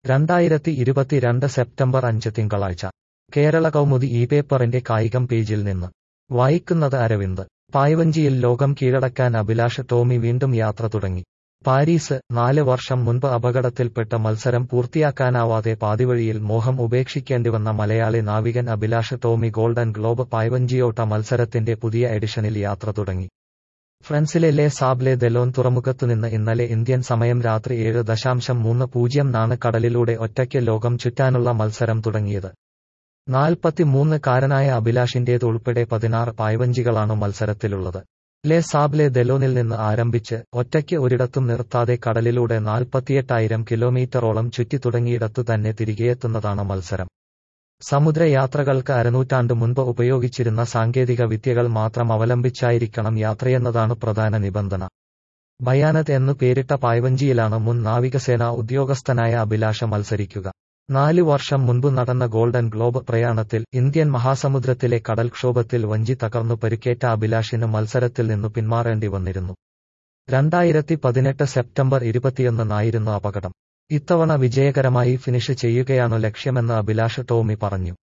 രണ്ടായിരത്തി ഇരുപത്തിരണ്ട് സെപ്റ്റംബർ അഞ്ച് തിങ്കളാഴ്ച കേരള കൗമുദി ഈ പേപ്പറിന്റെ കായികം പേജിൽ നിന്ന് വായിക്കുന്നത് അരവിന്ദ് പായ്വഞ്ചിയിൽ ലോകം കീഴടക്കാൻ അഭിലാഷ് ടോമി വീണ്ടും യാത്ര തുടങ്ങി പാരീസ് നാല് വർഷം മുൻപ് അപകടത്തിൽപ്പെട്ട മത്സരം പൂർത്തിയാക്കാനാവാതെ പാതിവഴിയിൽ മോഹം ഉപേക്ഷിക്കേണ്ടിവന്ന മലയാളി നാവികൻ അഭിലാഷ് ടോമി ഗോൾഡൻ ഗ്ലോബ് പായ്വഞ്ചിയോട്ട മത്സരത്തിന്റെ പുതിയ എഡിഷനിൽ യാത്ര തുടങ്ങി ഫ്രാൻസിലെ ലെ സാബ്ലെ ദെലോൻ തുറമുഖത്തുനിന്ന് ഇന്നലെ ഇന്ത്യൻ സമയം രാത്രി ഏഴ് ദശാംശം മൂന്ന് പൂജ്യം നാണ് കടലിലൂടെ ഒറ്റയ്ക്ക് ലോകം ചുറ്റാനുള്ള മത്സരം തുടങ്ങിയത് നാൽപ്പത്തിമൂന്ന് കാരനായ അഭിലാഷിന്റേത് ഉൾപ്പെടെ പതിനാറ് പായ്വഞ്ചികളാണ് മത്സരത്തിലുള്ളത് ലെ സാബ്ലെ ദെലോനിൽ നിന്ന് ആരംഭിച്ച് ഒറ്റയ്ക്ക് ഒരിടത്തും നിർത്താതെ കടലിലൂടെ നാൽപ്പത്തിയെട്ടായിരം കിലോമീറ്ററോളം ചുറ്റി തുടങ്ങിയിടത്തു തന്നെ തിരികെയെത്തുന്നതാണ് മത്സരം സമുദ്രയാത്രകൾക്ക് അരനൂറ്റാണ്ട് മുൻപ് ഉപയോഗിച്ചിരുന്ന സാങ്കേതിക വിദ്യകൾ മാത്രം അവലംബിച്ചായിരിക്കണം യാത്രയെന്നതാണ് പ്രധാന നിബന്ധന ഭയാനത് എന്നു പേരിട്ട പായ്വഞ്ചിയിലാണ് മുൻ നാവികസേനാ ഉദ്യോഗസ്ഥനായ അഭിലാഷ മത്സരിക്കുക നാലു വർഷം മുൻപ് നടന്ന ഗോൾഡൻ ഗ്ലോബ് പ്രയാണത്തിൽ ഇന്ത്യൻ മഹാസമുദ്രത്തിലെ കടൽക്ഷോഭത്തിൽ വഞ്ചി തകർന്നു പരിക്കേറ്റ അഭിലാഷിന് മത്സരത്തിൽ നിന്നു പിന്മാറേണ്ടി വന്നിരുന്നു രണ്ടായിരത്തി പതിനെട്ട് സെപ്റ്റംബർ ഇരുപത്തിയൊന്നിനായിരുന്നു അപകടം ഇത്തവണ വിജയകരമായി ഫിനിഷ് ചെയ്യുകയാണു ലക്ഷ്യമെന്ന് അഭിലാഷ് ടോമി പറഞ്ഞു